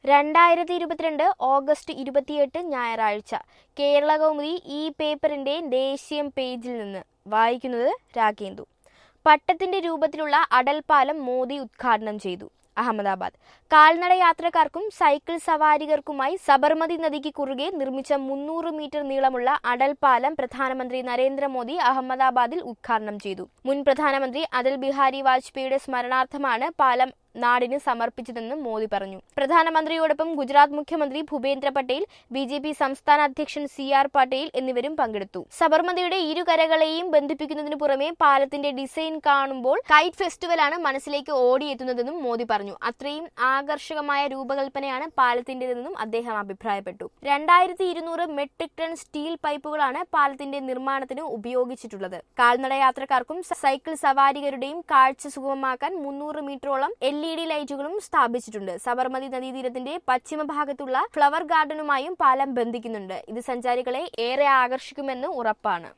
രണ്ടായിരത്തി ഇരുപത്തിരണ്ട് ഓഗസ്റ്റ് ഇരുപത്തിയെട്ട് ഞായറാഴ്ച കേരള കൗമുദി ഈ പേപ്പറിന്റെ ദേശീയം പേജിൽ നിന്ന് വായിക്കുന്നത് രാഗേന്ദു പട്ടത്തിന്റെ രൂപത്തിലുള്ള അടൽ പാലം മോദി ഉദ്ഘാടനം ചെയ്തു അഹമ്മദാബാദ് കാൽനട യാത്രക്കാർക്കും സൈക്കിൾ സവാരികർക്കുമായി സബർമതി നദിക്ക് കുറുകെ നിർമ്മിച്ച മുന്നൂറ് മീറ്റർ നീളമുള്ള അടൽ പാലം പ്രധാനമന്ത്രി നരേന്ദ്രമോദി അഹമ്മദാബാദിൽ ഉദ്ഘാടനം ചെയ്തു മുൻ പ്രധാനമന്ത്രി അടൽ ബിഹാരി വാജ്പേയിയുടെ സ്മരണാർത്ഥമാണ് പാലം നാടിന് സമർപ്പിച്ചതെന്നും മോദി പറഞ്ഞു പ്രധാനമന്ത്രിയോടൊപ്പം ഗുജറാത്ത് മുഖ്യമന്ത്രി Bhupendra Patel B J P സംസ്ഥാന അധ്യക്ഷൻ സി ആർ പട്ടേൽ എന്നിവരും പങ്കെടുത്തു സബർമതിയുടെ ഇരുകരകളെയും ബന്ധിപ്പിക്കുന്നതിനു പുറമെ പാലത്തിന്റെ ഡിസൈൻ കാണുമ്പോൾ കൈറ്റ് ഫെസ്റ്റിവലാണ് മനസ്സിലേക്ക് ഓടിയെത്തുന്നതെന്നും മോദി പറഞ്ഞു അത്രയും ആകർഷകമായ രൂപകൽപ്പനയാണ് പാലത്തിന്റേതെന്നും അദ്ദേഹം അഭിപ്രായപ്പെട്ടു രണ്ടായിരത്തി ഇരുന്നൂറ് മെട്രിക് ടൺ സ്റ്റീൽ പൈപ്പുകളാണ് പാലത്തിന്റെ നിർമ്മാണത്തിന് ഉപയോഗിച്ചിട്ടുള്ളത് കാൽനട യാത്രക്കാർക്കും സൈക്കിൾ സവാരികരുടെയും കാഴ്ച സുഗമമാക്കാൻ മുന്നൂറ് മീറ്ററോളം എൽ ഇ ഡി ലൈറ്റുകളും സ്ഥാപിച്ചിട്ടുണ്ട് സബർമതി നദീതീരത്തിന്റെ പശ്ചിമ ഭാഗത്തുള്ള ഫ്ലവർ ഗാർഡനുമായും പാലം ബന്ധിക്കുന്നുണ്ട് ഇത് സഞ്ചാരികളെ ഏറെ ആകർഷിക്കുമെന്ന് ഉറപ്പാണ്